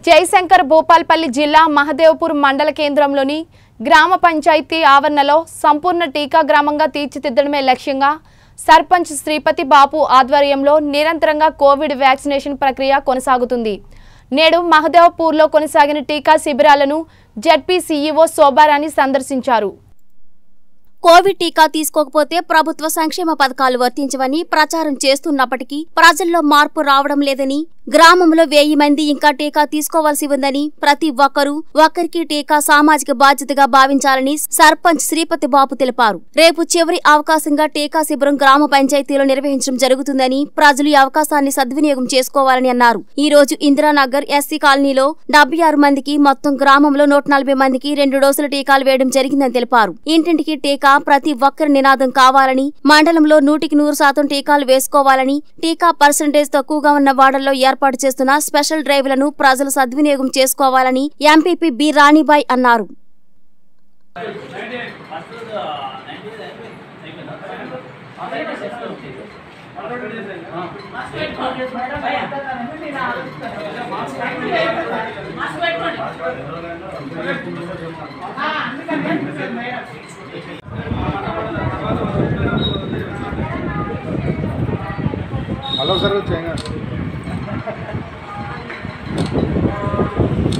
జయశంకర్ భూపాల్పల్లి జిల్లా మహదేవ్పూర్ మండల కేంద్రంలోని గ్రామ పంచాయతీ ఆవరణలో సంపూర్ణ టీకా గ్రామంగా తీర్చిదిద్దడమే లక్ష్యంగా సర్పంచ్ శ్రీపతి బాపు ఆధ్వర్యంలో నిరంతరంగా కోవిడ్ వ్యాక్సినేషన్ ప్రక్రియ కొనసాగుతుంది నేడు మహదేవ్పూర్లో కొనసాగిన టీకా శిబిరాలను జడ్పీ సీఈఓ శోభారాణి సందర్శించారు కోవిడ్ టీకా తీసుకోకపోతే ప్రభుత్వ సంక్షేమ పథకాలు వర్తించవని ప్రచారం చేస్తున్నప్పటికీ ప్రజల్లో మార్పు రావడం లేదని గ్రామంలో వెయ్యి మంది ఇంకా టీకా తీసుకోవాల్సి ఉందని ప్రతి ఒక్కరూ ఒక్కరికి టీకా సామాజిక బాధ్యతగా భావించాలని సర్పంచ్ శ్రీపతి బాబు తెలిపారు రేపు చివరి అవకాశంగా టీకా శిబిరం గ్రామ పంచాయతీలో నిర్వహించడం జరుగుతుందని ప్రజలు ఈ అవకాశాన్ని సద్వినియోగం చేసుకోవాలని అన్నారు ఈ రోజు ఇందిరానగర్ ఎస్సీ కాలనీలో డెబ్బై ఆరు మందికి మొత్తం గ్రామంలో నూట నలభై మందికి రెండు డోసుల టీకాలు వేయడం జరిగిందని తెలిపారు ఇంటింటికి టీకా ప్రతి ఒక్కరి నినాదం కావాలని మండలంలో నూటికి నూరు శాతం టీకాలు వేసుకోవాలని టీకా పర్సంటేజ్ తక్కువగా ఉన్న వార్డుల్లో ఏర్పాటు చేస్తున్న స్పెషల్ డ్రైవ్లను ప్రజలు సద్వినియోగం చేసుకోవాలని ఎంపీపీ బి రాణిబాయ్ అన్నారు మళ్ళీ ఒకసారి వచ్చాయి